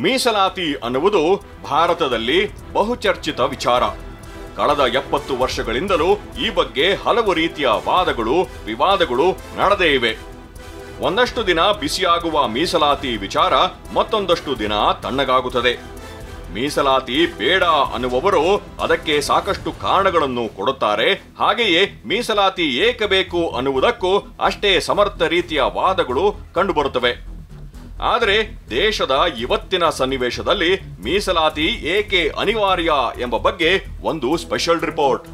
ಮೀಸಲಾತಿ ಅನ್ನುವುದು ಭಾರತದಲ್ಲಿ ಬಹುಚರ್ಚಿತ ವಿಚಾರ ಕಳೆದ ಎಪ್ಪತ್ತು ವರ್ಷಗಳಿಂದಲೂ ಈ ಬಗ್ಗೆ ಹಲವು ರೀತಿಯ ವಾದಗಳು ವಿವಾದಗಳು ನಡೆದೇ ಇವೆ ಒಂದಷ್ಟು ದಿನ ಬಿಸಿಯಾಗುವ ಮೀಸಲಾತಿ ವಿಚಾರ ಮತ್ತೊಂದಷ್ಟು ದಿನ ತಣ್ಣಗಾಗುತ್ತದೆ ಮೀಸಲಾತಿ ಬೇಡ ಅನ್ನುವವರು ಅದಕ್ಕೆ ಸಾಕಷ್ಟು ಕಾರಣಗಳನ್ನು ಕೊಡುತ್ತಾರೆ ಹಾಗೆಯೇ ಮೀಸಲಾತಿ ಏಕೆ ಬೇಕು ಅನ್ನುವುದಕ್ಕೂ ಅಷ್ಟೇ ಸಮರ್ಥ ರೀತಿಯ ವಾದಗಳು ಕಂಡುಬರುತ್ತವೆ ಆದರೆ ದೇಶದ ಇವತ್ತಿನ ಸನ್ನಿವೇಶದಲ್ಲಿ ಮೀಸಲಾತಿ ಏಕೆ ಅನಿವಾರ್ಯ ಎಂಬ ಬಗ್ಗೆ ಒಂದು ಸ್ಪೆಷಲ್ ರಿಪೋರ್ಟ್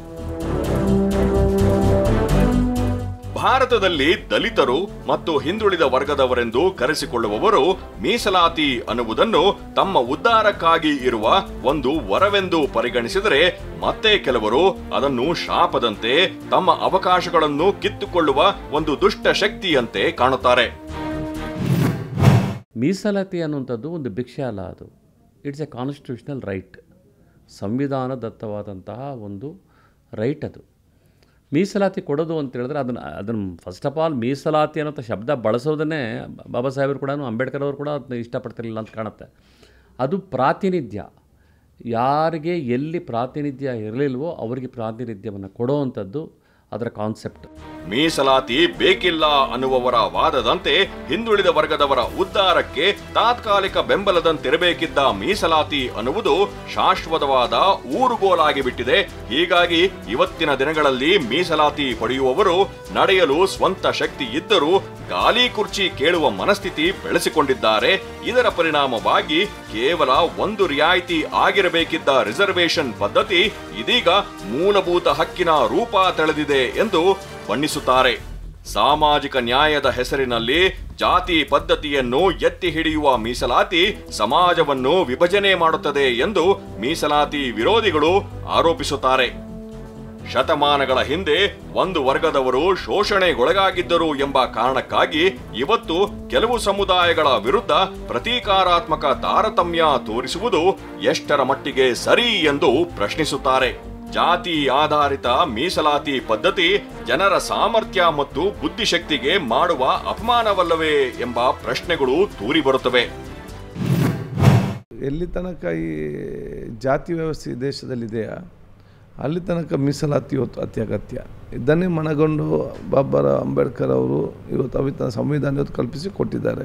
ಭಾರತದಲ್ಲಿ ದಲಿತರು ಮತ್ತು ಹಿಂದುಳಿದ ವರ್ಗದವರೆಂದು ಕರೆಸಿಕೊಳ್ಳುವವರು ಮೀಸಲಾತಿ ಅನ್ನುವುದನ್ನು ತಮ್ಮ ಉದ್ಧಾರಕ್ಕಾಗಿ ಇರುವ ಒಂದು ವರವೆಂದು ಪರಿಗಣಿಸಿದರೆ ಮತ್ತೆ ಕೆಲವರು ಅದನ್ನು ಶಾಪದಂತೆ ತಮ್ಮ ಅವಕಾಶಗಳನ್ನು ಕಿತ್ತುಕೊಳ್ಳುವ ಒಂದು ದುಷ್ಟ ಶಕ್ತಿಯಂತೆ ಕಾಣುತ್ತಾರೆ ಮೀಸಲಾತಿ ಅನ್ನುವಂಥದ್ದು ಒಂದು ಭಿಕ್ಷೆ ಅಲ್ಲ ಅದು ಇಟ್ಸ್ ಎ ಕಾನ್ಸ್ಟಿಟ್ಯೂಷನಲ್ ರೈಟ್ ಸಂವಿಧಾನದತ್ತವಾದಂತಹ ಒಂದು ರೈಟ್ ಅದು ಮೀಸಲಾತಿ ಕೊಡೋದು ಅಂತ ಹೇಳಿದ್ರೆ ಅದನ್ನು ಅದನ್ನು ಫಸ್ಟ್ ಆಫ್ ಆಲ್ ಮೀಸಲಾತಿ ಅನ್ನೋಂಥ ಶಬ್ದ ಬಳಸೋದನ್ನೇ ಬಾಬಾ ಸಾಹೇಬರು ಕೂಡ ಅಂಬೇಡ್ಕರ್ ಅವರು ಕೂಡ ಅದನ್ನ ಇಷ್ಟಪಡ್ತಿರಲಿಲ್ಲ ಅಂತ ಕಾಣುತ್ತೆ ಅದು ಪ್ರಾತಿನಿಧ್ಯ ಯಾರಿಗೆ ಎಲ್ಲಿ ಪ್ರಾತಿನಿಧ್ಯ ಇರಲಿಲ್ವೋ ಅವರಿಗೆ ಪ್ರಾತಿನಿಧ್ಯವನ್ನು ಕೊಡೋವಂಥದ್ದು ಅದರ ಕಾನ್ಸೆಪ್ಟ್ ಮೀಸಲಾತಿ ಬೇಕಿಲ್ಲ ಅನ್ನುವವರ ವಾದದಂತೆ ಹಿಂದುಳಿದ ವರ್ಗದವರ ಉದ್ಧಾರಕ್ಕೆ ತಾತ್ಕಾಲಿಕ ಬೆಂಬಲದಂತಿರಬೇಕಿದ್ದ ಮೀಸಲಾತಿ ಅನ್ನುವುದು ಶಾಶ್ವತವಾದ ಊರುಗೋಲಾಗಿ ಬಿಟ್ಟಿದೆ ಹೀಗಾಗಿ ಇವತ್ತಿನ ದಿನಗಳಲ್ಲಿ ಮೀಸಲಾತಿ ಪಡೆಯುವವರು ನಡೆಯಲು ಸ್ವಂತ ಶಕ್ತಿ ಇದ್ದರೂ ಗಾಲಿ ಕುರ್ಚಿ ಕೇಳುವ ಮನಸ್ಥಿತಿ ಬೆಳೆಸಿಕೊಂಡಿದ್ದಾರೆ ಇದರ ಪರಿಣಾಮವಾಗಿ ಕೇವಲ ಒಂದು ರಿಯಾಯಿತಿ ಆಗಿರಬೇಕಿದ್ದ ರಿಸರ್ವೇಶನ್ ಪದ್ಧತಿ ಇದೀಗ ಮೂಲಭೂತ ಹಕ್ಕಿನ ರೂಪ ತಳೆದಿದೆ ಎಂದು ಬಣ್ಣಿಸುತ್ತಾರೆ ಸಾಮಾಜಿಕ ನ್ಯಾಯದ ಹೆಸರಿನಲ್ಲಿ ಜಾತಿ ಪದ್ಧತಿಯನ್ನು ಎತ್ತಿ ಹಿಡಿಯುವ ಮೀಸಲಾತಿ ಸಮಾಜವನ್ನು ವಿಭಜನೆ ಮಾಡುತ್ತದೆ ಎಂದು ಮೀಸಲಾತಿ ವಿರೋಧಿಗಳು ಆರೋಪಿಸುತ್ತಾರೆ ಶತಮಾನಗಳ ಹಿಂದೆ ಒಂದು ವರ್ಗದವರು ಶೋಷಣೆಗೊಳಗಾಗಿದ್ದರು ಎಂಬ ಕಾರಣಕ್ಕಾಗಿ ಇವತ್ತು ಕೆಲವು ಸಮುದಾಯಗಳ ವಿರುದ್ಧ ಪ್ರತೀಕಾರಾತ್ಮಕ ತಾರತಮ್ಯ ತೋರಿಸುವುದು ಎಷ್ಟರ ಮಟ್ಟಿಗೆ ಸರಿ ಎಂದು ಪ್ರಶ್ನಿಸುತ್ತಾರೆ ಜಾತಿ ಆಧಾರಿತ ಮೀಸಲಾತಿ ಪದ್ಧತಿ ಜನರ ಸಾಮರ್ಥ್ಯ ಮತ್ತು ಬುದ್ಧಿಶಕ್ತಿಗೆ ಮಾಡುವ ಅಪಮಾನವಲ್ಲವೇ ಎಂಬ ಪ್ರಶ್ನೆಗಳು ತೂರಿ ಬರುತ್ತವೆ ಎಲ್ಲಿ ತನಕ ಈ ಜಾತಿ ವ್ಯವಸ್ಥೆ ಈ ದೇಶದಲ್ಲಿದೆಯಾ ಅಲ್ಲಿ ತನಕ ಮೀಸಲಾತಿ ಇವತ್ತು ಅತ್ಯಗತ್ಯ ಇದನ್ನೇ ಮನಗೊಂಡು ಬಾಬಾ ಅಂಬೇಡ್ಕರ್ ಅವರು ಇವತ್ತು ಅವಿತ ಸಂವಿಧಾನ ಇವತ್ತು ಕಲ್ಪಿಸಿ ಕೊಟ್ಟಿದ್ದಾರೆ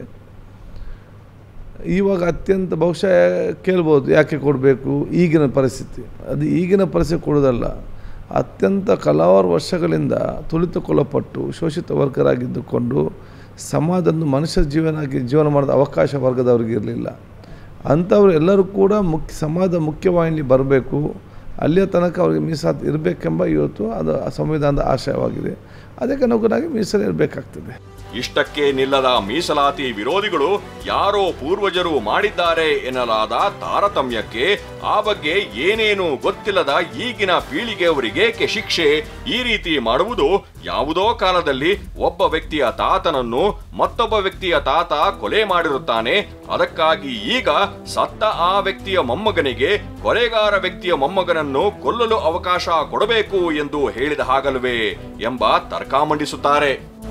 ಇವಾಗ ಅತ್ಯಂತ ಬಹುಶಃ ಕೇಳ್ಬೋದು ಯಾಕೆ ಕೊಡಬೇಕು ಈಗಿನ ಪರಿಸ್ಥಿತಿ ಅದು ಈಗಿನ ಪರಿಸ್ಥಿತಿ ಕೊಡೋದಲ್ಲ ಅತ್ಯಂತ ಹಲವಾರು ವರ್ಷಗಳಿಂದ ತುಳಿತುಕೊಳ್ಳಲ್ಪಟ್ಟು ಶೋಷಿತ ವರ್ಗರಾಗಿದ್ದುಕೊಂಡು ಸಮಾಜದ ಮನುಷ್ಯ ಜೀವನ ಜೀವನ ಮಾಡೋದ ಅವಕಾಶ ವರ್ಗದವ್ರಿಗೆ ಇರಲಿಲ್ಲ ಅಂಥವ್ರು ಎಲ್ಲರೂ ಕೂಡ ಮುಖ್ಯ ಸಮಾಜದ ಮುಖ್ಯವಾಹಿನಿ ಬರಬೇಕು ಅಲ್ಲಿಯ ತನಕ ಅವರಿಗೆ ಮೀಸಲಾತಿ ಇರಬೇಕೆಂಬ ಇವತ್ತು ಅದು ಸಂವಿಧಾನದ ಆಶಯವಾಗಿದೆ ಅದಕ್ಕೆ ಅನುಗುಣವಾಗಿ ಮೀಸಲು ಇರಬೇಕಾಗ್ತದೆ ಇಷ್ಟಕ್ಕೆ ನಿಲ್ಲದ ಮೀಸಲಾತಿ ವಿರೋಧಿಗಳು ಯಾರೋ ಪೂರ್ವಜರು ಮಾಡಿದ್ದಾರೆ ಎನ್ನಲಾದ ತಾರತಮ್ಯಕ್ಕೆ ಆ ಬಗ್ಗೆ ಏನೇನು ಗೊತ್ತಿಲ್ಲದ ಈಗಿನ ಪೀಳಿಗೆಯವರಿಗೇಕೆ ಶಿಕ್ಷೆ ಈ ರೀತಿ ಮಾಡುವುದು ಯಾವುದೋ ಕಾಲದಲ್ಲಿ ಒಬ್ಬ ವ್ಯಕ್ತಿಯ ತಾತನನ್ನು ಮತ್ತೊಬ್ಬ ವ್ಯಕ್ತಿಯ ತಾತ ಕೊಲೆ ಮಾಡಿರುತ್ತಾನೆ ಅದಕ್ಕಾಗಿ ಈಗ ಸತ್ತ ಆ ವ್ಯಕ್ತಿಯ ಮೊಮ್ಮಗನಿಗೆ ಕೊಲೆಗಾರ ವ್ಯಕ್ತಿಯ ಮೊಮ್ಮಗನನ್ನು ಕೊಲ್ಲಲು ಅವಕಾಶ ಕೊಡಬೇಕು ಎಂದು ಹೇಳಿದ ಹಾಗಲ್ವೇ ಎಂಬ ತರ್ಕ ಮಂಡಿಸುತ್ತಾರೆ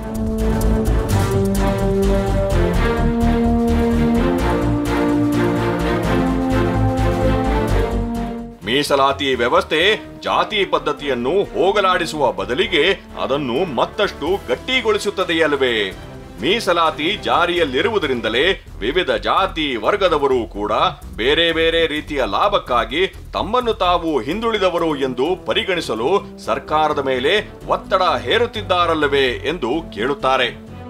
ಮೀಸಲಾತಿ ವ್ಯವಸ್ಥೆ ಜಾತಿ ಪದ್ಧತಿಯನ್ನು ಹೋಗಲಾಡಿಸುವ ಬದಲಿಗೆ ಅದನ್ನು ಮತ್ತಷ್ಟು ಗಟ್ಟಿಗೊಳಿಸುತ್ತದೆಯಲ್ವೇ ಮೀಸಲಾತಿ ಜಾರಿಯಲ್ಲಿರುವುದರಿಂದಲೇ ವಿವಿಧ ಜಾತಿ ವರ್ಗದವರು ಕೂಡ ಬೇರೆ ಬೇರೆ ರೀತಿಯ ಲಾಭಕ್ಕಾಗಿ ತಮ್ಮನ್ನು ತಾವು ಹಿಂದುಳಿದವರು ಎಂದು ಪರಿಗಣಿಸಲು ಸರ್ಕಾರದ ಮೇಲೆ ಒತ್ತಡ ಹೇರುತ್ತಿದ್ದಾರಲ್ಲವೇ ಎಂದು ಕೇಳುತ್ತಾರೆ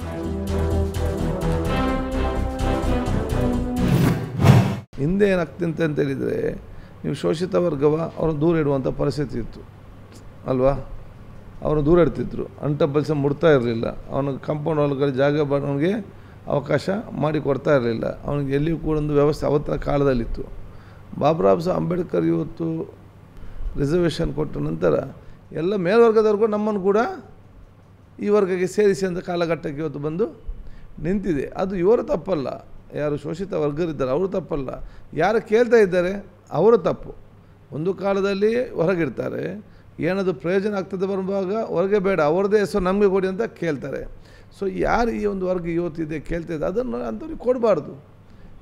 ಹಿಂದೆ ಏನಾಗ್ತಿಂತೆ ಅಂತ ಹೇಳಿದರೆ ನೀವು ಶೋಷಿತ ವರ್ಗವ ಅವ್ರನ್ನ ದೂರ ಇಡುವಂಥ ಪರಿಸ್ಥಿತಿ ಇತ್ತು ಅಲ್ವಾ ಅವರು ದೂರ ಇಡ್ತಿದ್ರು ಅಂಟ ಬಲ್ಸ ಮುಡ್ತಾ ಇರಲಿಲ್ಲ ಅವನಿಗೆ ಕಾಂಪೌಂಡ್ ಒಳಗಡೆ ಜಾಗ ಬರೋನಿಗೆ ಅವಕಾಶ ಮಾಡಿ ಕೊಡ್ತಾ ಇರಲಿಲ್ಲ ಅವನಿಗೆ ಎಲ್ಲಿಯೂ ಕೂಡ ಒಂದು ವ್ಯವಸ್ಥೆ ಅವತ್ತಿನ ಕಾಲದಲ್ಲಿತ್ತು ಬಾಬುರಾವ್ ಸಾಹೇಬ್ ಅಂಬೇಡ್ಕರ್ ಇವತ್ತು ರಿಸರ್ವೇಷನ್ ಕೊಟ್ಟ ನಂತರ ಎಲ್ಲ ಮೇಲ್ವರ್ಗದವ್ರಿಗೂ ನಮ್ಮನ್ನು ಕೂಡ ಈ ವರ್ಗಕ್ಕೆ ಸೇರಿಸಿ ಅಂತ ಕಾಲಘಟ್ಟಕ್ಕೆ ಇವತ್ತು ಬಂದು ನಿಂತಿದೆ ಅದು ಇವರ ತಪ್ಪಲ್ಲ ಯಾರು ಶೋಷಿತ ವರ್ಗರಿದ್ದಾರೆ ಅವರು ತಪ್ಪಲ್ಲ ಯಾರು ಕೇಳ್ತಾ ಇದ್ದಾರೆ ಅವರ ತಪ್ಪು ಒಂದು ಕಾಲದಲ್ಲಿ ಹೊರಗಿಡ್ತಾರೆ ಏನದು ಪ್ರಯೋಜನ ಆಗ್ತದೆ ಬರುವಾಗ ಹೊರಗೆ ಬೇಡ ಅವ್ರದ್ದೇ ಹೆಸರು ನಮಗೆ ಕೊಡಿ ಅಂತ ಕೇಳ್ತಾರೆ ಸೊ ಯಾರು ಈ ಒಂದು ವರ್ಗ ಇವತ್ತಿದೆ ಕೇಳ್ತಿದೆ ಅದನ್ನು ಅಂಥವ್ರಿಗೆ ಕೊಡಬಾರ್ದು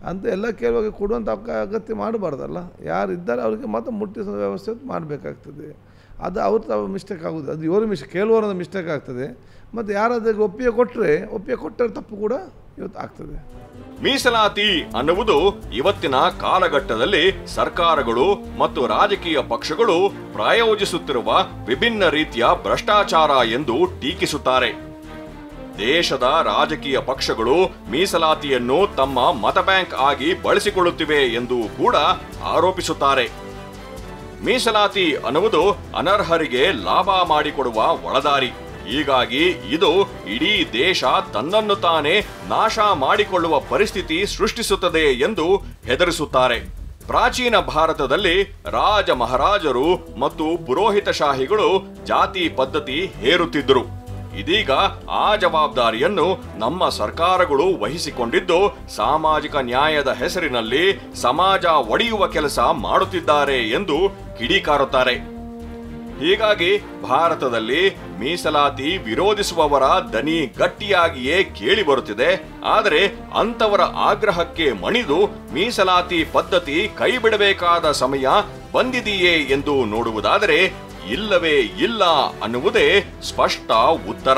ಅಂತ ಎಲ್ಲ ಕೇಳುವಾಗ ಕೊಡುವಂಥ ಅವಕ- ಅಗತ್ಯ ಮಾಡಬಾರ್ದಲ್ಲ ಯಾರು ಇದ್ದಾರೆ ಅವರಿಗೆ ಮಾತ್ರ ಮುಟ್ಟಿಸೋ ವ್ಯವಸ್ಥೆ ಮಾಡಬೇಕಾಗ್ತದೆ ಅದು ಅವ್ರ ತಾವು ಮಿಸ್ಟೇಕ್ ಆಗೋದು ಅದು ಇವರು ಮಿಸ್ ಕೇಳುವವರದ ಮಿಸ್ಟೇಕ್ ಆಗ್ತದೆ ಮತ್ತು ಯಾರು ಅದಕ್ಕೆ ಒಪ್ಪಿಗೆ ಕೊಟ್ಟರೆ ಒಪ್ಪಿಗೆ ಕೊಟ್ಟರೆ ತಪ್ಪು ಕೂಡ ಇವತ್ತು ಆಗ್ತದೆ ಮೀಸಲಾತಿ ಅನ್ನುವುದು ಇವತ್ತಿನ ಕಾಲಘಟ್ಟದಲ್ಲಿ ಸರ್ಕಾರಗಳು ಮತ್ತು ರಾಜಕೀಯ ಪಕ್ಷಗಳು ಪ್ರಾಯೋಜಿಸುತ್ತಿರುವ ವಿಭಿನ್ನ ರೀತಿಯ ಭ್ರಷ್ಟಾಚಾರ ಎಂದು ಟೀಕಿಸುತ್ತಾರೆ ದೇಶದ ರಾಜಕೀಯ ಪಕ್ಷಗಳು ಮೀಸಲಾತಿಯನ್ನು ತಮ್ಮ ಮತ ಬ್ಯಾಂಕ್ ಆಗಿ ಬಳಸಿಕೊಳ್ಳುತ್ತಿವೆ ಎಂದು ಕೂಡ ಆರೋಪಿಸುತ್ತಾರೆ ಮೀಸಲಾತಿ ಅನ್ನುವುದು ಅನರ್ಹರಿಗೆ ಲಾಭ ಮಾಡಿಕೊಡುವ ಒಳದಾರಿ ಹೀಗಾಗಿ ಇದು ಇಡೀ ದೇಶ ತನ್ನನ್ನು ತಾನೇ ನಾಶ ಮಾಡಿಕೊಳ್ಳುವ ಪರಿಸ್ಥಿತಿ ಸೃಷ್ಟಿಸುತ್ತದೆ ಎಂದು ಹೆದರಿಸುತ್ತಾರೆ ಪ್ರಾಚೀನ ಭಾರತದಲ್ಲಿ ರಾಜ ಮಹಾರಾಜರು ಮತ್ತು ಪುರೋಹಿತಶಾಹಿಗಳು ಜಾತಿ ಪದ್ಧತಿ ಹೇರುತ್ತಿದ್ದರು ಇದೀಗ ಆ ಜವಾಬ್ದಾರಿಯನ್ನು ನಮ್ಮ ಸರ್ಕಾರಗಳು ವಹಿಸಿಕೊಂಡಿದ್ದು ಸಾಮಾಜಿಕ ನ್ಯಾಯದ ಹೆಸರಿನಲ್ಲಿ ಸಮಾಜ ಒಡೆಯುವ ಕೆಲಸ ಮಾಡುತ್ತಿದ್ದಾರೆ ಎಂದು ಕಿಡಿಕಾರುತ್ತಾರೆ ಹೀಗಾಗಿ ಭಾರತದಲ್ಲಿ ಮೀಸಲಾತಿ ವಿರೋಧಿಸುವವರ ದನಿ ಗಟ್ಟಿಯಾಗಿಯೇ ಕೇಳಿ ಬರುತ್ತಿದೆ ಆದರೆ ಅಂತವರ ಆಗ್ರಹಕ್ಕೆ ಮಣಿದು ಮೀಸಲಾತಿ ಪದ್ಧತಿ ಕೈಬಿಡಬೇಕಾದ ಸಮಯ ಬಂದಿದೆಯೇ ಎಂದು ನೋಡುವುದಾದರೆ ಇಲ್ಲವೇ ಇಲ್ಲ ಅನ್ನುವುದೇ ಸ್ಪಷ್ಟ ಉತ್ತರ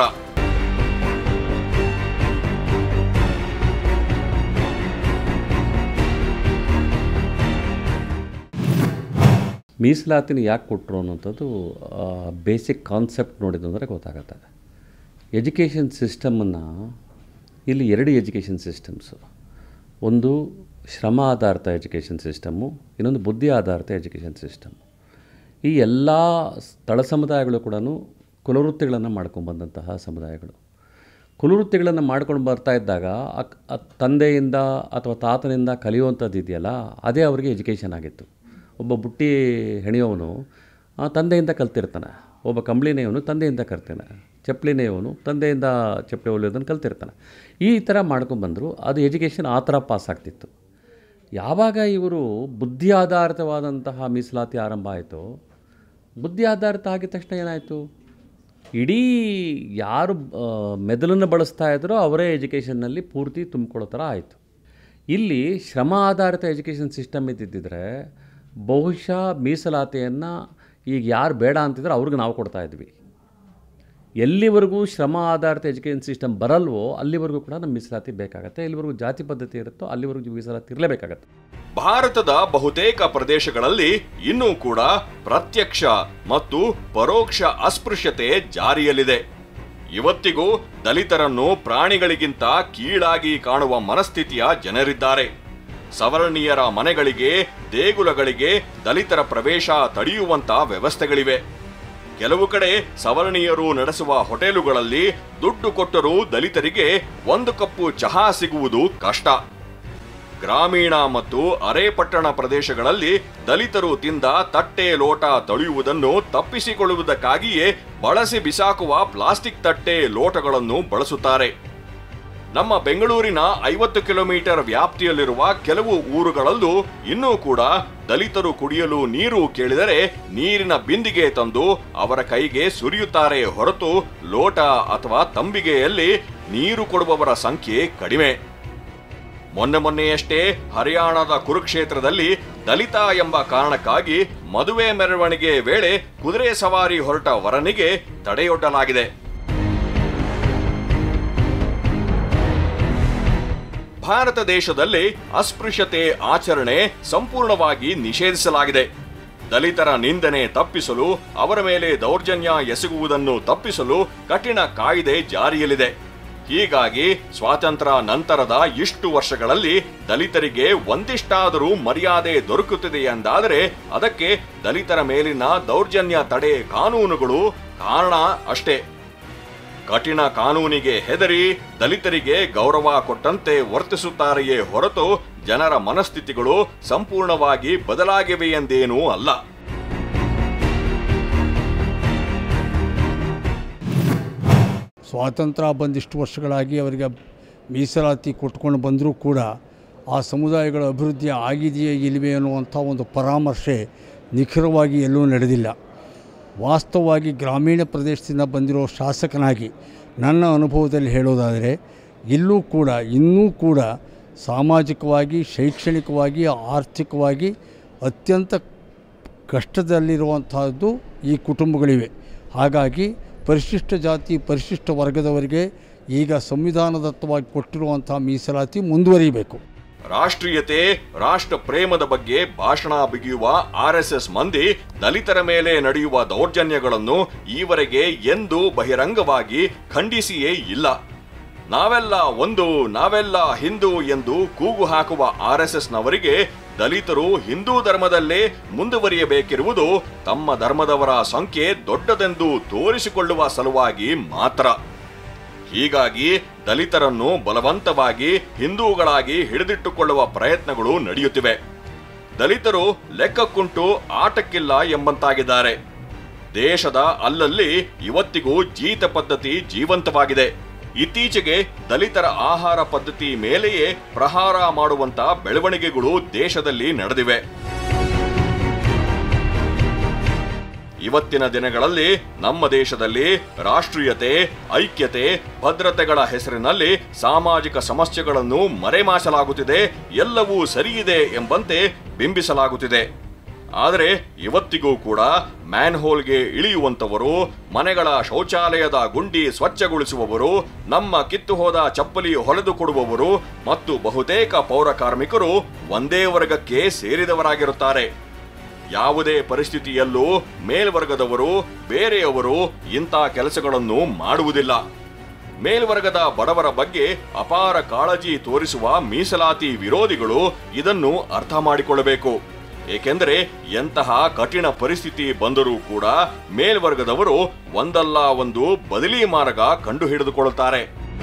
ಮೀಸಲಾತಿನ ಯಾಕೆ ಕೊಟ್ಟರು ಅನ್ನೋಂಥದ್ದು ಬೇಸಿಕ್ ಕಾನ್ಸೆಪ್ಟ್ ನೋಡಿದಂದರೆ ಗೊತ್ತಾಗತ್ತೆ ಎಜುಕೇಷನ್ ಸಿಸ್ಟಮನ್ನು ಇಲ್ಲಿ ಎರಡು ಎಜುಕೇಷನ್ ಸಿಸ್ಟಮ್ಸು ಒಂದು ಶ್ರಮ ಆಧಾರಿತ ಎಜುಕೇಷನ್ ಸಿಸ್ಟಮ್ಮು ಇನ್ನೊಂದು ಬುದ್ಧಿ ಆಧಾರಿತ ಎಜುಕೇಷನ್ ಸಿಸ್ಟಮ್ ಈ ಎಲ್ಲ ಸ್ಥಳ ಸಮುದಾಯಗಳು ಕೂಡ ಕುಲವೃತ್ತಿಗಳನ್ನು ಮಾಡ್ಕೊಂಡ್ಬಂದಂತಹ ಸಮುದಾಯಗಳು ಕುಲವೃತ್ತಿಗಳನ್ನು ಮಾಡ್ಕೊಂಡು ಬರ್ತಾ ಇದ್ದಾಗ ಅಕ್- ಅ- ತಂದೆಯಿಂದ ಅಥವಾ ತಾತನಿಂದ ಕಲಿಯುವಂಥದ್ದು ಇದೆಯಲ್ಲ ಅದೇ ಅವರಿಗೆ ಎಜುಕೇಷನ್ ಆಗಿತ್ತು ಒಬ್ಬ ಬುಟ್ಟಿ ಹೆಣಿಯೋವನು ಆ, ತಂದೆಯಿಂದ ಕಲ್ತಿರ್ತಾನೆ ಒಬ್ಬ ಕಂಬಳಿನೆಯವನು ತಂದೆಯಿಂದ ಕಲ್ತಾನೆ ಚಪ್ಪಲಿನೆಯವನು ತಂದೆಯಿಂದ ಚಪ್ಪಲಿ ಹೊಲಿಯೋದನ್ನು ಕಲ್ತಿರ್ತಾನೆ ಈ ಥರ ಮಾಡ್ಕೊಂಡ್ಬಂದರು ಅದು ಎಜುಕೇಷನ್ ಆ ಥರ ಪಾಸ್ ಆಗ್ತಿತ್ತು ಯಾವಾಗ ಇವರು ಬುದ್ಧಿ ಆಧಾರಿತವಾದಂತಹ ಮೀಸಲಾತಿ ಆರಂಭ ಆಯಿತು ಬುದ್ಧಿ ಆಧಾರಿತ ಆಗಿದ ತಕ್ಷಣ ಏನಾಯಿತು ಇಡೀ ಯಾರು ಆ, ಮೆದುಳನ್ನು ಬಳಸ್ತಾ ಇದ್ರೋ ಅವರೇ ಎಜುಕೇಷನ್ನಲ್ಲಿ ಪೂರ್ತಿ ತುಂಬಿಕೊಳ್ಳೋ ಥರ ಆಯಿತು ಇಲ್ಲಿ ಶ್ರಮ ಆಧಾರಿತ ಎಜುಕೇಷನ್ ಸಿಸ್ಟಮ್ ಇದ್ದಿದ್ದರೆ ಬಹುಶಃ ಮೀಸಲಾತಿಯನ್ನು ಈಗ ಯಾರು ಬೇಡ ಅಂತಿದ್ರೆ ಅವ್ರಿಗೆ ನಾವು ಕೊಡ್ತಾ ಇದ್ವಿ ಎಲ್ಲಿವರೆಗೂ ಶ್ರಮ ಆಧಾರಿತ ಎಜುಕೇಷನ್ ಸಿಸ್ಟಮ್ ಬರಲ್ವೋ ಅಲ್ಲಿವರೆಗೂ ಕೂಡ ನಮ್ಮ ಮೀಸಲಾತಿ ಬೇಕಾಗತ್ತೆ ಎಲ್ಲಿವರೆಗೂ ಜಾತಿ ಪದ್ಧತಿ ಇರುತ್ತೋ ಅಲ್ಲಿವರೆಗೂ ಮೀಸಲಾತಿ ಇರಲೇಬೇಕಾಗತ್ತೆ ಭಾರತದ ಬಹುತೇಕ ಪ್ರದೇಶಗಳಲ್ಲಿ ಇನ್ನೂ ಕೂಡ ಪ್ರತ್ಯಕ್ಷ ಮತ್ತು ಪರೋಕ್ಷ ಅಸ್ಪೃಶ್ಯತೆ ಜಾರಿಯಲ್ಲಿದೆ ಇವತ್ತಿಗೂ ದಲಿತರನ್ನು ಪ್ರಾಣಿಗಳಿಗಿಂತ ಕೀಳಾಗಿ ಕಾಣುವ ಮನಸ್ಥಿತಿಯ ಜನರಿದ್ದಾರೆ ಸವರ್ಣೀಯರ ಮನೆಗಳಿಗೆ ದೇಗುಲಗಳಿಗೆ ದಲಿತರ ಪ್ರವೇಶ ತಡೆಯುವಂತ ವ್ಯವಸ್ಥೆಗಳಿವೆ ಕೆಲವು ಕಡೆ ಸವರ್ಣೀಯರು ನಡೆಸುವ ಹೋಟೆಲುಗಳಲ್ಲಿ ದುಡ್ಡು ಕೊಟ್ಟರೂ ದಲಿತರಿಗೆ ಒಂದು ಕಪ್ಪು ಚಹಾ ಸಿಗುವುದು ಕಷ್ಟ ಗ್ರಾಮೀಣ ಮತ್ತು ಅರೆಪಟ್ಟಣ ಪ್ರದೇಶಗಳಲ್ಲಿ ದಲಿತರು ತಿಂದ ತಟ್ಟೆ ಲೋಟ ತೊಳೆಯುವುದನ್ನು ತಪ್ಪಿಸಿಕೊಳ್ಳುವುದಕ್ಕಾಗಿಯೇ ಬಳಸಿ ಬಿಸಾಕುವ ಪ್ಲಾಸ್ಟಿಕ್ ತಟ್ಟೆ ಲೋಟಗಳನ್ನು ಬಳಸುತ್ತಾರೆ ನಮ್ಮ ಬೆಂಗಳೂರಿನ ಐವತ್ತು ಕಿಲೋಮೀಟರ್ ವ್ಯಾಪ್ತಿಯಲ್ಲಿರುವ ಕೆಲವು ಊರುಗಳಲ್ಲೂ ಇನ್ನೂ ಕೂಡ ದಲಿತರು ಕುಡಿಯಲು ನೀರು ಕೇಳಿದರೆ ನೀರಿನ ಬಿಂದಿಗೆ ತಂದು ಅವರ ಕೈಗೆ ಸುರಿಯುತ್ತಾರೆ ಹೊರತು ಲೋಟ ಅಥವಾ ತಂಬಿಗೆಯಲ್ಲಿ ನೀರು ಕೊಡುವವರ ಸಂಖ್ಯೆ ಕಡಿಮೆ ಮೊನ್ನೆ ಮೊನ್ನೆಯಷ್ಟೇ ಹರಿಯಾಣದ ಕುರುಕ್ಷೇತ್ರದಲ್ಲಿ ದಲಿತ ಎಂಬ ಕಾರಣಕ್ಕಾಗಿ ಮದುವೆ ಮೆರವಣಿಗೆ ವೇಳೆ ಕುದುರೆ ಸವಾರಿ ಹೊರಟ ವರನಿಗೆ ತಡೆಯೊಡ್ಡಲಾಗಿದೆ ಭಾರತ ದೇಶದಲ್ಲಿ ಅಸ್ಪೃಶ್ಯತೆ ಆಚರಣೆ ಸಂಪೂರ್ಣವಾಗಿ ನಿಷೇಧಿಸಲಾಗಿದೆ ದಲಿತರ ನಿಂದನೆ ತಪ್ಪಿಸಲು ಅವರ ಮೇಲೆ ದೌರ್ಜನ್ಯ ಎಸಗುವುದನ್ನು ತಪ್ಪಿಸಲು ಕಠಿಣ ಕಾಯ್ದೆ ಜಾರಿಯಲ್ಲಿದೆ ಹೀಗಾಗಿ ಸ್ವಾತಂತ್ರ್ಯ ನಂತರದ ಇಷ್ಟು ವರ್ಷಗಳಲ್ಲಿ ದಲಿತರಿಗೆ ಒಂದಿಷ್ಟಾದರೂ ಮರ್ಯಾದೆ ದೊರಕುತ್ತಿದೆ ಎಂದಾದರೆ ಅದಕ್ಕೆ ದಲಿತರ ಮೇಲಿನ ದೌರ್ಜನ್ಯ ತಡೆ ಕಾನೂನುಗಳು ಕಾರಣ ಅಷ್ಟೇ ಕಠಿಣ ಕಾನೂನಿಗೆ ಹೆದರಿ ದಲಿತರಿಗೆ ಗೌರವ ಕೊಟ್ಟಂತೆ ವರ್ತಿಸುತ್ತಾರೆಯೇ ಹೊರತು ಜನರ ಮನಸ್ಥಿತಿಗಳು ಸಂಪೂರ್ಣವಾಗಿ ಬದಲಾಗಿವೆಯೆಂದೇನೂ ಅಲ್ಲ ಸ್ವಾತಂತ್ರ್ಯ ಬಂದಿಷ್ಟು ವರ್ಷಗಳಾಗಿ ಅವರಿಗೆ ಮೀಸಲಾತಿ ಕೊಟ್ಕೊಂಡು ಬಂದರೂ ಕೂಡ ಆ ಸಮುದಾಯಗಳ ಅಭಿವೃದ್ಧಿ ಆಗಿದೆಯೇ ಇಲ್ಲವೇ ಅನ್ನುವಂಥ ಒಂದು ಪರಾಮರ್ಶೆ ನಿಖರವಾಗಿ ಎಲ್ಲೂ ನಡೆದಿಲ್ಲ ವಾಸ್ತವವಾಗಿ ಗ್ರಾಮೀಣ ಪ್ರದೇಶದಿಂದ ಬಂದಿರೋ ಶಾಸಕನಾಗಿ ನನ್ನ ಅನುಭವದಲ್ಲಿ ಹೇಳೋದಾದರೆ ಇಲ್ಲೂ ಕೂಡ ಇನ್ನೂ ಕೂಡ ಸಾಮಾಜಿಕವಾಗಿ ಶೈಕ್ಷಣಿಕವಾಗಿ ಆರ್ಥಿಕವಾಗಿ ಅತ್ಯಂತ ಕಷ್ಟದಲ್ಲಿರುವಂತಹದ್ದು ಈ ಕುಟುಂಬಗಳಿವೆ ಹಾಗಾಗಿ ಪರಿಶಿಷ್ಟ ಜಾತಿ ಪರಿಶಿಷ್ಟ ವರ್ಗದವರಿಗೆ ಈಗ ಸಂವಿಧಾನದತ್ತವಾಗಿ ಕೊಟ್ಟಿರುವಂಥ ಮೀಸಲಾತಿ ಮುಂದುವರಿಬೇಕು ರಾಷ್ಟ್ರೀಯತೆ ರಾಷ್ಟ್ರ ಪ್ರೇಮದ ಬಗ್ಗೆ ಭಾಷಣ ಬಿಗಿಯುವ ಆರ್ಎಸ್ಎಸ್ ಮಂದಿ ದಲಿತರ ಮೇಲೆ ನಡೆಯುವ ದೌರ್ಜನ್ಯಗಳನ್ನು ಈವರೆಗೆ ಎಂದು ಬಹಿರಂಗವಾಗಿ ಖಂಡಿಸಿಯೇ ಇಲ್ಲ ನಾವೆಲ್ಲ ಒಂದು ನಾವೆಲ್ಲ ಹಿಂದೂ ಎಂದು ಕೂಗು ಹಾಕುವ ಆರ್ಎಸ್ಎಸ್ನವರಿಗೆ ದಲಿತರು ಹಿಂದೂ ಧರ್ಮದಲ್ಲೇ ಮುಂದುವರಿಯಬೇಕಿರುವುದು ತಮ್ಮ ಧರ್ಮದವರ ಸಂಖ್ಯೆ ದೊಡ್ಡದೆಂದು ತೋರಿಸಿಕೊಳ್ಳುವ ಸಲುವಾಗಿ ಮಾತ್ರ ಹೀಗಾಗಿ ದಲಿತರನ್ನು ಬಲವಂತವಾಗಿ ಹಿಂದೂಗಳಾಗಿ ಹಿಡಿದಿಟ್ಟುಕೊಳ್ಳುವ ಪ್ರಯತ್ನಗಳು ನಡೆಯುತ್ತಿವೆ ದಲಿತರು ಲೆಕ್ಕಕ್ಕುಂಟು ಆಟಕ್ಕಿಲ್ಲ ಎಂಬಂತಾಗಿದ್ದಾರೆ ದೇಶದ ಅಲ್ಲಲ್ಲಿ ಇವತ್ತಿಗೂ ಜೀತ ಪದ್ಧತಿ ಜೀವಂತವಾಗಿದೆ ಇತ್ತೀಚೆಗೆ ದಲಿತರ ಆಹಾರ ಪದ್ಧತಿ ಮೇಲೆಯೇ ಪ್ರಹಾರ ಮಾಡುವಂತ ಬೆಳವಣಿಗೆಗಳು ದೇಶದಲ್ಲಿ ನಡೆದಿವೆ ಇವತ್ತಿನ ದಿನಗಳಲ್ಲಿ ನಮ್ಮ ದೇಶದಲ್ಲಿ ರಾಷ್ಟ್ರೀಯತೆ ಐಕ್ಯತೆ ಭದ್ರತೆಗಳ ಹೆಸರಿನಲ್ಲಿ ಸಾಮಾಜಿಕ ಸಮಸ್ಯೆಗಳನ್ನು ಮರೆಮಾಚಲಾಗುತ್ತಿದೆ ಎಲ್ಲವೂ ಸರಿಯಿದೆ ಎಂಬಂತೆ ಬಿಂಬಿಸಲಾಗುತ್ತಿದೆ ಆದರೆ ಇವತ್ತಿಗೂ ಕೂಡ ಮ್ಯಾನ್ಹೋಲ್ಗೆ ಇಳಿಯುವಂತವರು ಮನೆಗಳ ಶೌಚಾಲಯದ ಗುಂಡಿ ಸ್ವಚ್ಛಗೊಳಿಸುವವರು ನಮ್ಮ ಕಿತ್ತು ಹೋದ ಚಪ್ಪಲಿ ಹೊಲೆದು ಕೊಡುವವರು ಮತ್ತು ಬಹುತೇಕ ಪೌರ ಕಾರ್ಮಿಕರು ಒಂದೇ ವರ್ಗಕ್ಕೆ ಸೇರಿದವರಾಗಿರುತ್ತಾರೆ ಯಾವುದೇ ಪರಿಸ್ಥಿತಿಯಲ್ಲೂ ಮೇಲ್ವರ್ಗದವರು ಬೇರೆಯವರು ಇಂಥ ಕೆಲಸಗಳನ್ನು ಮಾಡುವುದಿಲ್ಲ ಮೇಲ್ವರ್ಗದ ಬಡವರ ಬಗ್ಗೆ ಅಪಾರ ಕಾಳಜಿ ತೋರಿಸುವ ಮೀಸಲಾತಿ ವಿರೋಧಿಗಳು ಇದನ್ನು ಅರ್ಥ ಮಾಡಿಕೊಳ್ಳಬೇಕು ಏಕೆಂದರೆ ಎಂತಹ ಕಠಿಣ ಪರಿಸ್ಥಿತಿ ಬಂದರೂ ಕೂಡ ಮೇಲ್ವರ್ಗದವರು ಒಂದಲ್ಲ ಒಂದು ಬದಲಿ ಮಾರ್ಗ ಕಂಡು ಹಿಡಿದುಕೊಳ್ಳುತ್ತಾರೆ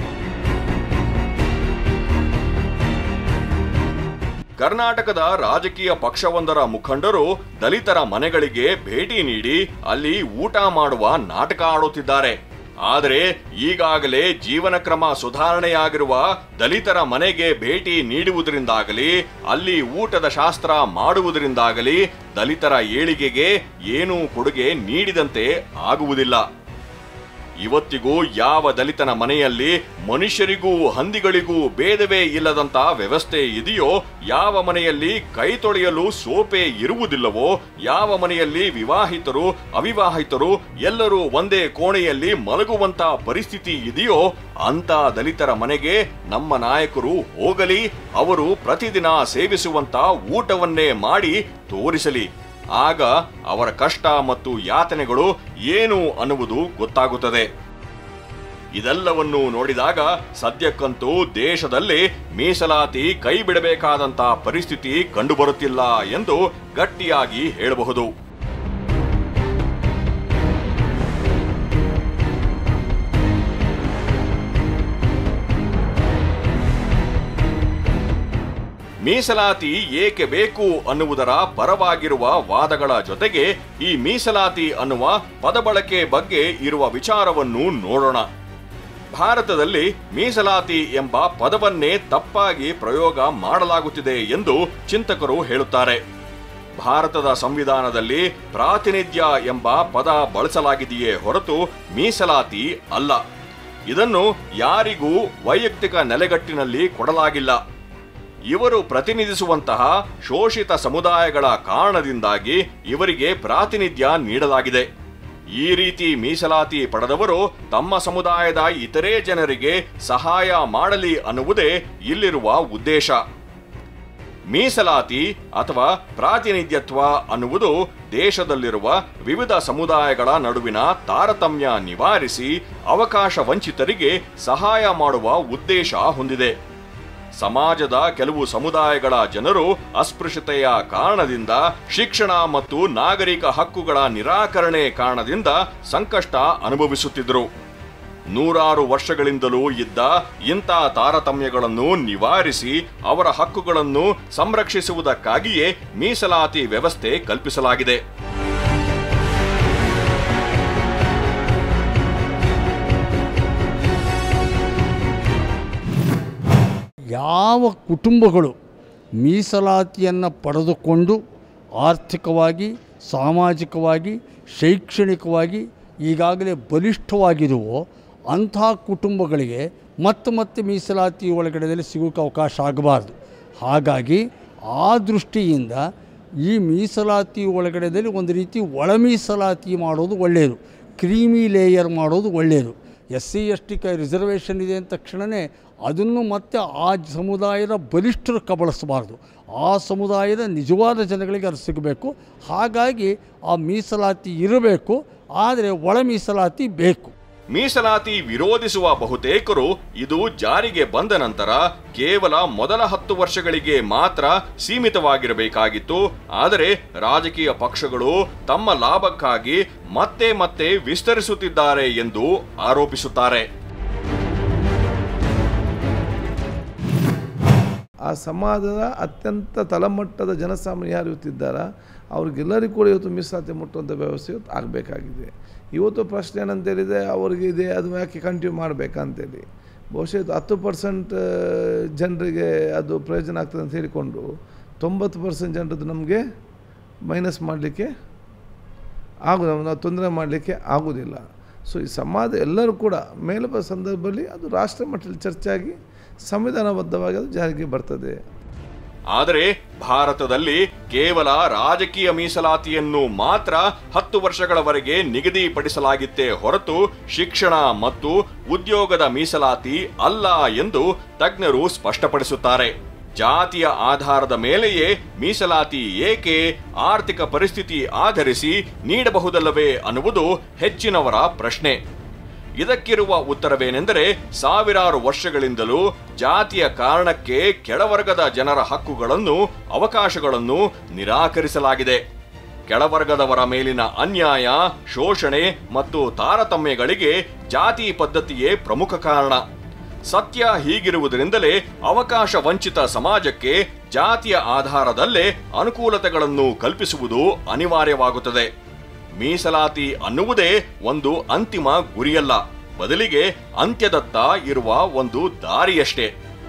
ಕರ್ನಾಟಕದ ರಾಜಕೀಯ ಪಕ್ಷವೊಂದರ ಮುಖಂಡರು ದಲಿತರ ಮನೆಗಳಿಗೆ ಭೇಟಿ ನೀಡಿ ಅಲ್ಲಿ ಊಟ ಮಾಡುವ ನಾಟಕ ಆಡುತ್ತಿದ್ದಾರೆ ಆದರೆ ಈಗಾಗಲೇ ಜೀವನ ಕ್ರಮ ಸುಧಾರಣೆಯಾಗಿರುವ ದಲಿತರ ಮನೆಗೆ ಭೇಟಿ ನೀಡುವುದರಿಂದಾಗಲಿ ಅಲ್ಲಿ ಊಟದ ಶಾಸ್ತ್ರ ಮಾಡುವುದರಿಂದಾಗಲಿ ದಲಿತರ ಏಳಿಗೆಗೆ ಏನೂ ಕೊಡುಗೆ ನೀಡಿದಂತೆ ಆಗುವುದಿಲ್ಲ ಇವತ್ತಿಗೂ ಯಾವ ದಲಿತನ ಮನೆಯಲ್ಲಿ ಮನುಷ್ಯರಿಗೂ ಹಂದಿಗಳಿಗೂ ಭೇದವೇ ಇಲ್ಲದಂತ ವ್ಯವಸ್ಥೆ ಇದೆಯೋ ಯಾವ ಮನೆಯಲ್ಲಿ ಕೈ ತೊಳೆಯಲು ಸೋಪೆ ಇರುವುದಿಲ್ಲವೋ ಯಾವ ಮನೆಯಲ್ಲಿ ವಿವಾಹಿತರು ಅವಿವಾಹಿತರು ಎಲ್ಲರೂ ಒಂದೇ ಕೋಣೆಯಲ್ಲಿ ಮಲಗುವಂತ ಪರಿಸ್ಥಿತಿ ಇದೆಯೋ ಅಂತ ದಲಿತರ ಮನೆಗೆ ನಮ್ಮ ನಾಯಕರು ಹೋಗಲಿ ಅವರು ಪ್ರತಿದಿನ ಸೇವಿಸುವಂತ ಊಟವನ್ನೇ ಮಾಡಿ ತೋರಿಸಲಿ ಆಗ ಅವರ ಕಷ್ಟ ಮತ್ತು ಯಾತನೆಗಳು ಏನು ಅನ್ನುವುದು ಗೊತ್ತಾಗುತ್ತದೆ ಇದೆಲ್ಲವನ್ನು ನೋಡಿದಾಗ ಸದ್ಯಕ್ಕಂತೂ ದೇಶದಲ್ಲಿ ಮೀಸಲಾತಿ ಕೈ ಬಿಡಬೇಕಾದಂತ ಪರಿಸ್ಥಿತಿ ಕಂಡುಬರುತ್ತಿಲ್ಲ ಎಂದು ಗಟ್ಟಿಯಾಗಿ ಹೇಳಬಹುದು ಮೀಸಲಾತಿ ಏಕೆ ಬೇಕು ಅನ್ನುವುದರ ಪರವಾಗಿರುವ ವಾದಗಳ ಜೊತೆಗೆ ಈ ಮೀಸಲಾತಿ ಅನ್ನುವ ಪದಬಳಕೆ ಬಗ್ಗೆ ಇರುವ ವಿಚಾರವನ್ನು ನೋಡೋಣ ಭಾರತದಲ್ಲಿ ಮೀಸಲಾತಿ ಎಂಬ ಪದವನ್ನೇ ತಪ್ಪಾಗಿ ಪ್ರಯೋಗ ಮಾಡಲಾಗುತ್ತಿದೆ ಎಂದು ಚಿಂತಕರು ಹೇಳುತ್ತಾರೆ ಭಾರತದ ಸಂವಿಧಾನದಲ್ಲಿ ಪ್ರಾತಿನಿಧ್ಯ ಎಂಬ ಪದ ಬಳಸಲಾಗಿದೆಯೇ ಹೊರತು ಮೀಸಲಾತಿ ಅಲ್ಲ ಇದನ್ನು ಯಾರಿಗೂ ವೈಯಕ್ತಿಕ ನೆಲೆಗಟ್ಟಿನಲ್ಲಿ ಕೊಡಲಾಗಿಲ್ಲ ಇವರು ಪ್ರತಿನಿಧಿಸುವಂತಹ ಶೋಷಿತ ಸಮುದಾಯಗಳ ಕಾರಣದಿಂದಾಗಿ ಇವರಿಗೆ ಪ್ರಾತಿನಿಧ್ಯ ನೀಡಲಾಗಿದೆ ಈ ರೀತಿ ಮೀಸಲಾತಿ ಪಡೆದವರು ತಮ್ಮ ಸಮುದಾಯದ ಇತರೆ ಜನರಿಗೆ ಸಹಾಯ ಮಾಡಲಿ ಅನ್ನುವುದೇ ಇಲ್ಲಿರುವ ಉದ್ದೇಶ ಮೀಸಲಾತಿ ಅಥವಾ ಪ್ರಾತಿನಿಧ್ಯತ್ವ ಅನ್ನುವುದು ದೇಶದಲ್ಲಿರುವ ವಿವಿಧ ಸಮುದಾಯಗಳ ನಡುವಿನ ತಾರತಮ್ಯ ನಿವಾರಿಸಿ ಅವಕಾಶ ವಂಚಿತರಿಗೆ ಸಹಾಯ ಮಾಡುವ ಉದ್ದೇಶ ಹೊಂದಿದೆ ಸಮಾಜದ ಕೆಲವು ಸಮುದಾಯಗಳ ಜನರು ಅಸ್ಪೃಶ್ಯತೆಯ ಕಾರಣದಿಂದ ಶಿಕ್ಷಣ ಮತ್ತು ನಾಗರಿಕ ಹಕ್ಕುಗಳ ನಿರಾಕರಣೆ ಕಾರಣದಿಂದ ಸಂಕಷ್ಟ ಅನುಭವಿಸುತ್ತಿದ್ದರು ನೂರಾರು ವರ್ಷಗಳಿಂದಲೂ ಇದ್ದ ಇಂಥ ತಾರತಮ್ಯಗಳನ್ನು ನಿವಾರಿಸಿ ಅವರ ಹಕ್ಕುಗಳನ್ನು ಸಂರಕ್ಷಿಸುವುದಕ್ಕಾಗಿಯೇ ಮೀಸಲಾತಿ ವ್ಯವಸ್ಥೆ ಕಲ್ಪಿಸಲಾಗಿದೆ ಯಾವ ಕುಟುಂಬಗಳು ಮೀಸಲಾತಿಯನ್ನು ಪಡೆದುಕೊಂಡು ಆರ್ಥಿಕವಾಗಿ ಸಾಮಾಜಿಕವಾಗಿ ಶೈಕ್ಷಣಿಕವಾಗಿ ಈಗಾಗಲೇ ಬಲಿಷ್ಠವಾಗಿರುವೋ ಅಂಥ ಕುಟುಂಬಗಳಿಗೆ ಮತ್ತೆ ಮತ್ತೆ ಮೀಸಲಾತಿ ಒಳಗಡೆದಲ್ಲಿ ಸಿಗೋಕ್ಕೆ ಅವಕಾಶ ಆಗಬಾರ್ದು ಹಾಗಾಗಿ ಆ ದೃಷ್ಟಿಯಿಂದ ಈ ಮೀಸಲಾತಿ ಒಳಗಡೆದಲ್ಲಿ ಒಂದು ರೀತಿ ಒಳ ಮೀಸಲಾತಿ ಮಾಡೋದು ಒಳ್ಳೆಯದು ಕ್ರೀಮಿ ಲೇಯರ್ ಮಾಡೋದು ಒಳ್ಳೆಯದು ಎಸ್ ಸಿ ಎಸ್ ಟಿ ಕ ರಿಸರ್ವೇಷನ್ ಇದೆ ಅಂದ ತಕ್ಷಣವೇ ಅದನ್ನು ಮತ್ತೆ ಆ ಸಮುದಾಯದ ಬಲಿಷ್ಠರು ಕಬಳಿಸಬಾರ್ದು ಆ ಸಮುದಾಯದ ನಿಜವಾದ ಜನಗಳಿಗೆ ಅದು ಸಿಗಬೇಕು ಹಾಗಾಗಿ ಆ ಮೀಸಲಾತಿ ಇರಬೇಕು ಆದರೆ ಒಳ ಮೀಸಲಾತಿ ಬೇಕು ಮೀಸಲಾತಿ ವಿರೋಧಿಸುವ ಬಹುತೇಕರು ಇದು ಜಾರಿಗೆ ಬಂದ ನಂತರ ಕೇವಲ ಮೊದಲ ಹತ್ತು ವರ್ಷಗಳಿಗೆ ಮಾತ್ರ ಸೀಮಿತವಾಗಿರಬೇಕಾಗಿತ್ತು ಆದರೆ ರಾಜಕೀಯ ಪಕ್ಷಗಳು ತಮ್ಮ ಲಾಭಕ್ಕಾಗಿ ಮತ್ತೆ ಮತ್ತೆ ವಿಸ್ತರಿಸುತ್ತಿದ್ದಾರೆ ಎಂದು ಆರೋಪಿಸುತ್ತಾರೆ ಆ ಸಮಾಜದ ಅತ್ಯಂತ ತಳಮಟ್ಟದ ಜನಸಾಮಾನ್ಯ ಯಾರು ಇವತ್ತಿದ್ದಾರ ಅವ್ರಿಗೆಲ್ಲರಿಗೂ ಕೂಡ ಇವತ್ತು ಮೀಸಲಾತಿ ಮುಟ್ಟುವಂಥ ವ್ಯವಸ್ಥೆ ಇವತ್ತು ಆಗಬೇಕಾಗಿದೆ ಇವತ್ತು ಪ್ರಶ್ನೆ ಏನಂತೇಳಿದರೆ ಅವ್ರಿಗೆ ಇದೆ ಅದು ಯಾಕೆ ಕಂಟಿನ್ಯೂ ಮಾಡಬೇಕಂತೇಳಿ ಬಹುಶಃ ಇದು ಹತ್ತು ಪರ್ಸೆಂಟ್ ಜನರಿಗೆ ಅದು ಪ್ರಯೋಜನ ಆಗ್ತದೆ ಅಂತ ಹೇಳಿಕೊಂಡು ತೊಂಬತ್ತು ಪರ್ಸೆಂಟ್ ಜನರದ್ದು ನಮಗೆ ಮೈನಸ್ ಮಾಡಲಿಕ್ಕೆ ಆಗು ನಾವು ತೊಂದರೆ ಮಾಡಲಿಕ್ಕೆ ಆಗೋದಿಲ್ಲ ಸೊ ಈ ಸಮಾಜ ಎಲ್ಲರೂ ಕೂಡ ಮೇಲೆ ಬರೋ ಸಂದರ್ಭದಲ್ಲಿ ಅದು ರಾಷ್ಟ್ರ ಮಟ್ಟದಲ್ಲಿ ಚರ್ಚೆ ಆಗಿ ಸಂವಿಧಾನಬದ್ಧವಾಗಿ ಅದು ಜಾರಿಗೆ ಬರ್ತದೆ ಆದರೆ ಭಾರತದಲ್ಲಿ ಕೇವಲ ರಾಜಕೀಯ ಮೀಸಲಾತಿಯನ್ನು ಮಾತ್ರ ಹತ್ತು ವರ್ಷಗಳವರೆಗೆ ನಿಗದಿಪಡಿಸಲಾಗಿತ್ತೇ ಹೊರತು ಶಿಕ್ಷಣ ಮತ್ತು ಉದ್ಯೋಗದ ಮೀಸಲಾತಿ ಅಲ್ಲ ಎಂದು ತಜ್ಞರು ಸ್ಪಷ್ಟಪಡಿಸುತ್ತಾರೆ ಜಾತಿಯ ಆಧಾರದ ಮೇಲೆಯೇ ಮೀಸಲಾತಿ ಏಕೆ ಆರ್ಥಿಕ ಪರಿಸ್ಥಿತಿ ಆಧರಿಸಿ ನೀಡಬಹುದಲ್ಲವೇ ಅನ್ನುವುದು ಹೆಚ್ಚಿನವರ ಪ್ರಶ್ನೆ ಇದಕ್ಕಿರುವ ಉತ್ತರವೇನೆಂದರೆ ಸಾವಿರಾರು ವರ್ಷಗಳಿಂದಲೂ ಜಾತಿಯ ಕಾರಣಕ್ಕೆ ಕೆಳವರ್ಗದ ಜನರ ಹಕ್ಕುಗಳನ್ನು ಅವಕಾಶಗಳನ್ನು ನಿರಾಕರಿಸಲಾಗಿದೆ ಕೆಳವರ್ಗದವರ ಮೇಲಿನ ಅನ್ಯಾಯ ಶೋಷಣೆ ಮತ್ತು ತಾರತಮ್ಯಗಳಿಗೆ ಜಾತಿ ಪದ್ಧತಿಯೇ ಪ್ರಮುಖ ಕಾರಣ ಸತ್ಯ ಹೀಗಿರುವುದರಿಂದಲೇ ಅವಕಾಶ ವಂಚಿತ ಸಮಾಜಕ್ಕೆ ಜಾತಿಯ ಆಧಾರದಲ್ಲೇ ಅನುಕೂಲತೆಗಳನ್ನು ಕಲ್ಪಿಸುವುದು ಅನಿವಾರ್ಯವಾಗುತ್ತದೆ ಮೀಸಲಾತಿ ಅನ್ನುವುದೇ ಒಂದು ಅಂತಿಮ ಗುರಿಯಲ್ಲ ಬದಲಿಗೆ ಅಂತ್ಯದತ್ತ ಇರುವ ಒಂದು ದಾರಿಯಷ್ಟೇ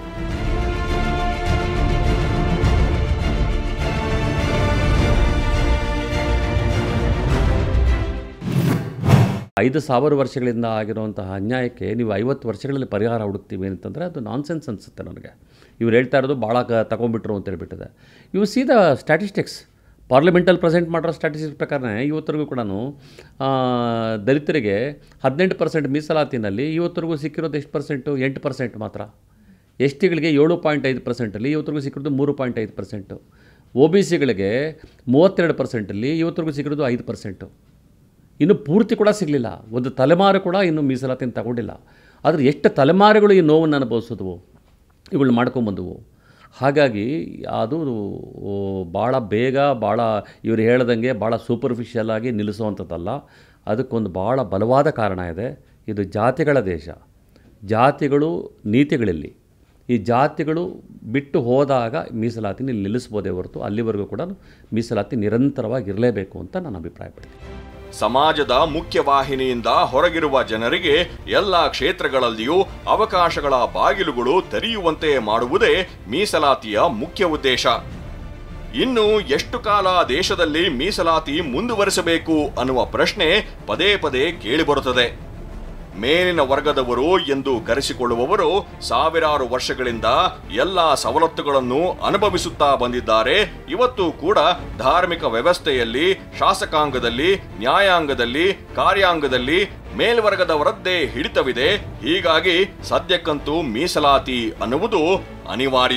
ಐದು ಸಾವಿರ ವರ್ಷಗಳಿಂದ ಆಗಿರುವಂತಹ ಅನ್ಯಾಯಕ್ಕೆ ನೀವು ಐವತ್ತು ವರ್ಷಗಳಲ್ಲಿ ಪರಿಹಾರ ಹುಡುಕ್ತೀವಿ ಅಂತಂದರೆ ಅದು ನಾನ್ಸೆನ್ಸ್ ಅನಿಸುತ್ತೆ ನನಗೆ ಇವ್ರು ಹೇಳ್ತಾ ಇರೋದು ಭಾಳ ಕ ತಗೊಂಡ್ಬಿಟ್ರು ಅಂತ ಹೇಳ್ಬಿಟ್ಟಿದೆ ಇವು ಸೀದಾ ಸ್ಟ್ಯಾಟಿಸ್ಟಿಕ್ಸ್ ಪಾರ್ಲಿಮೆಂಟಲ್ಲಿ ಪ್ರೆಸೆಂಟ್ ಮಾಡಿರೋ ಸ್ಟ್ಯಾಟಿಸ್ಟಿಕ್ಸ್ ಪ್ರಕಾರನೇ ಇವತ್ತರೆಗೂ ಕೂಡ ದಲಿತರಿಗೆ ಹದಿನೆಂಟು ಪರ್ಸೆಂಟ್ ಮೀಸಲಾತಿನಲ್ಲಿ ಇವತ್ತರೆಗೂ ಸಿಕ್ಕಿರೋದು ಎಷ್ಟು ಪರ್ಸೆಂಟು ಎಂಟು ಪರ್ಸೆಂಟ್ ಮಾತ್ರ ಎಸ್ ಟಿಗಳಿಗೆ ಏಳು ಪಾಯಿಂಟ್ ಐದು ಪರ್ಸೆಂಟಲ್ಲಿ ಇವತ್ತರೆಗೂ ಸಿಕ್ಕಿರೋದು ಮೂರು ಪಾಯಿಂಟ್ ಐದು ಪರ್ಸೆಂಟು ಒ ಬಿ ಸಿಗಳಿಗೆ ಮೂವತ್ತೆರಡು ಪರ್ಸೆಂಟಲ್ಲಿ ಇವತ್ತರೆಗೂ ಸಿಕ್ಕಿರೋದು ಐದು ಪರ್ಸೆಂಟು ಇನ್ನು ಪೂರ್ತಿ ಕೂಡ ಸಿಗಲಿಲ್ಲ ಒಂದು ತಲೆಮಾರು ಕೂಡ ಇನ್ನು ಮೀಸಲಾತಿನ ತಗೊಂಡಿಲ್ಲ ಆದರೆ ಎಷ್ಟು ತಲೆಮಾರುಗಳು ಈ ನೋವನ್ನು ಅನುಭವಿಸಿದ್ವು ಇವುಗಳು ಮಾಡ್ಕೊಂಬಂದವು ಹಾಗಾಗಿ ಅದು ಭಾಳ ಬೇಗ ಭಾಳ ಇವರು ಹೇಳ್ದಂಗೆ ಭಾಳ ಸೂಪರ್ಫಿಷಿಯಲ್ ಆಗಿ ನಿಲ್ಲಿಸುವಂಥದ್ದಲ್ಲ ಅದಕ್ಕೊಂದು ಭಾಳ ಬಲವಾದ ಕಾರಣ ಇದೆ ಇದು ಜಾತಿಗಳ ದೇಶ ಜಾತಿಗಳು ನೀತಿಗಳಲ್ಲಿ ಈ ಜಾತಿಗಳು ಬಿಟ್ಟು ಹೋದಾಗ ಮೀಸಲಾತಿನ ನಿಲ್ಲಿಸ್ಬೋದೇ ಹೊರತು ಅಲ್ಲಿವರೆಗೂ ಕೂಡ ಮೀಸಲಾತಿ ನಿರಂತರವಾಗಿ ಇರಲೇಬೇಕು ಅಂತ ನಾನು ಅಭಿಪ್ರಾಯಪಡ್ತೀನಿ ಸಮಾಜದ ಮುಖ್ಯವಾಹಿನಿಯಿಂದ ಹೊರಗಿರುವ ಜನರಿಗೆ ಎಲ್ಲ ಕ್ಷೇತ್ರಗಳಲ್ಲಿಯೂ ಅವಕಾಶಗಳ ಬಾಗಿಲುಗಳು ತೆರೆಯುವಂತೆ ಮಾಡುವುದೇ ಮೀಸಲಾತಿಯ ಮುಖ್ಯ ಉದ್ದೇಶ ಇನ್ನು ಎಷ್ಟು ಕಾಲ ದೇಶದಲ್ಲಿ ಮೀಸಲಾತಿ ಮುಂದುವರಿಸಬೇಕು ಅನ್ನುವ ಪ್ರಶ್ನೆ ಪದೇ ಪದೇ ಕೇಳಿಬರುತ್ತದೆ ಮೇಲಿನ ವರ್ಗದವರು ಎಂದು ಕರೆಸಿಕೊಳ್ಳುವವರು ಸಾವಿರಾರು ವರ್ಷಗಳಿಂದ ಎಲ್ಲ ಸವಲತ್ತುಗಳನ್ನು ಅನುಭವಿಸುತ್ತಾ ಬಂದಿದ್ದಾರೆ ಇವತ್ತು ಕೂಡ ಧಾರ್ಮಿಕ ವ್ಯವಸ್ಥೆಯಲ್ಲಿ ಶಾಸಕಾಂಗದಲ್ಲಿ ನ್ಯಾಯಾಂಗದಲ್ಲಿ ಕಾರ್ಯಾಂಗದಲ್ಲಿ ಮೇಲ್ವರ್ಗದವರದ್ದೇ ಹಿಡಿತವಿದೆ ಹೀಗಾಗಿ ಸದ್ಯಕ್ಕಂತೂ ಮೀಸಲಾತಿ ಅನ್ನುವುದು ಅನಿವಾರ್ಯ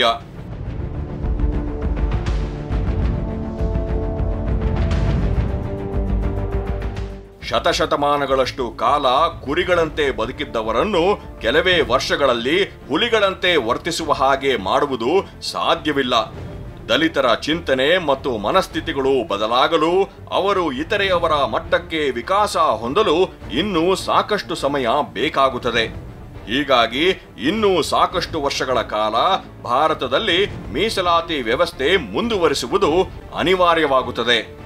ಶತಶತಮಾನಗಳಷ್ಟು ಕಾಲ ಕುರಿಗಳಂತೆ ಬದುಕಿದ್ದವರನ್ನು ಕೆಲವೇ ವರ್ಷಗಳಲ್ಲಿ ಹುಲಿಗಳಂತೆ ವರ್ತಿಸುವ ಹಾಗೆ ಮಾಡುವುದು ಸಾಧ್ಯವಿಲ್ಲ ದಲಿತರ ಚಿಂತನೆ ಮತ್ತು ಮನಸ್ಥಿತಿಗಳು ಬದಲಾಗಲು ಅವರು ಇತರೆಯವರ ಮಟ್ಟಕ್ಕೆ ವಿಕಾಸ ಹೊಂದಲು ಇನ್ನೂ ಸಾಕಷ್ಟು ಸಮಯ ಬೇಕಾಗುತ್ತದೆ ಹೀಗಾಗಿ ಇನ್ನೂ ಸಾಕಷ್ಟು ವರ್ಷಗಳ ಕಾಲ ಭಾರತದಲ್ಲಿ ಮೀಸಲಾತಿ ವ್ಯವಸ್ಥೆ ಮುಂದುವರಿಸುವುದು ಅನಿವಾರ್ಯವಾಗುತ್ತದೆ